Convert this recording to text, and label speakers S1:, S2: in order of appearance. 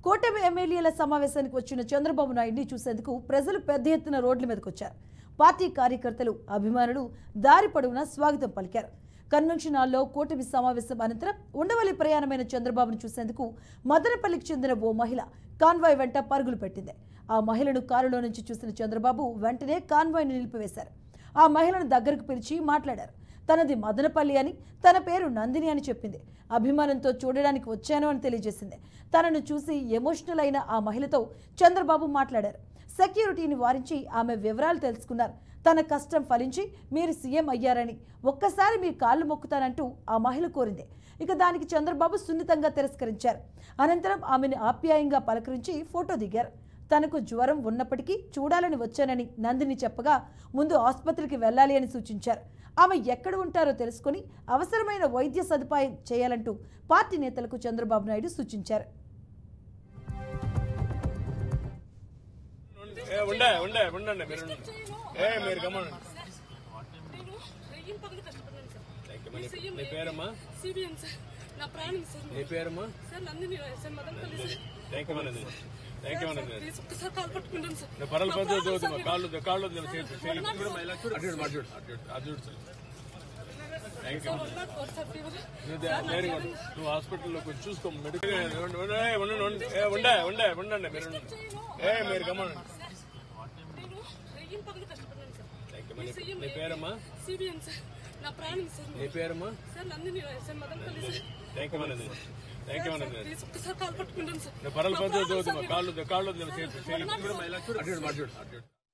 S1: కూటమి ఎమ్మెల్యేల సమావేశానికి వచ్చిన చంద్రబాబు నాయుడిని చూసేందుకు ప్రజలు పెద్ద ఎత్తున రోడ్ల మీదకు వచ్చారు పార్టీ కార్యకర్తలు అభిమానులు దారి పొడవునా స్వాగతం పలికారు కన్వెన్షన్ హాల్లో కూటమి సమావేశం అనంతరం ఉండవల్లి ప్రయాణమైన చంద్రబాబును చూసేందుకు మదనపల్లికి చెందిన ఓ మహిళ కాన్వాయ్ వెంట పరుగులు పెట్టింది ఆ మహిళను కారులో నుంచి చూసిన చంద్రబాబు వెంటనే కాన్వాయ్ను నిలిపివేశారు ఆ మహిళను దగ్గరకు పిలిచి మాట్లాడారు తనది మదనపల్లి అని తన పేరు నందిని అని చెప్పింది అభిమానంతో చూడడానికి వచ్చాను అని తెలియజేసింది తనను చూసి ఎమోషనల్ అయిన ఆ మహిళతో చంద్రబాబు మాట్లాడారు సెక్యూరిటీని వారించి ఆమె వివరాలు తెలుసుకున్నారు తన కష్టం ఫలించి మీరు సీఎం అయ్యారని ఒక్కసారి మీ కాళ్ళు మొక్కుతానంటూ ఆ మహిళ కోరింది ఇక దానికి చంద్రబాబు సున్నితంగా తిరస్కరించారు అనంతరం ఆమెను ఆప్యాయంగా పలకరించి ఫోటో దిగారు తనకు జ్వరం ఉన్నప్పటికీ చూడాలని వచ్చానని నందిని చెప్పగా ముందు ఆసుపత్రికి వెళ్ళాలి అని సూచించారు ఆమె ఎక్కడ ఉంటారో తెలుసుకుని అవసరమైన వైద్య సదుపాయం చేయాలంటూ పార్టీ నేతలకు చంద్రబాబు నాయుడు సూచించారు
S2: ఏ ఉండే ఉండే ఉండండి మీరు ఉండండి. ఏ మీరు గమనండి
S3: నేను రెయ్యం పగలు కష్టపడ్డాను సార్
S2: థాంక్యూ అమ్మా. నీ- నీ పేరమ్మా
S3: సిబిఎన్ సార్ నా ప్రాణం సార్
S2: నీ పేరమ్మా
S3: sir Nandini sir Madanapalle sir
S2: thank you మనది థ్యాంక్ యూ మనది
S3: ప్లీజ్ ఒక్కసారి కాల్ పట్టుకుంటాను సార్
S2: నువ్వు పరల పద్ధతి చదువుతున్నా కాళ్ళు కాళ్ళు చేతి చేయి చూడు మా ఇలా చూడు అటు చూడు, అటు చూడు అటు చూడు అటు చూడు sir thank you
S3: one not four sir fever
S2: నువ్వు దే- ధైర్యంగా ఉండు. నువ్వు హాస్పిటల్లో కొంచెం చూసుకో మెడికల్ ఉండండి ఉండండి ఉండండి ఏ ఉండే ఉండే ఉండండి మీరు ఉండండి. ఏ మీరు గమనండి
S3: నేను రెయ్యం పగలు కష్టపడ్డాను సార్
S2: థ్యాంక్ యూ నీ- నీ పేరమ్మా
S3: సిబిఎన్ సార్ నా ప్రాణం సార్
S2: నీ పేరమ్మా
S3: sir Nandini sir Madanapalle sir
S2: thank you మనది థ్యాంక్ యూ మనది
S3: ప్లీజ్ ఒక్కసారి కాల్ పట్టుకుంటాను సార్
S2: నువ్వు పరల పద్ధతి చదువుతున్నా కాళ్ళు కాళ్ళు చేతి చేయి చూడు మా ఇలా చూడు అటు చూడు అటు చూడు అటు చూడు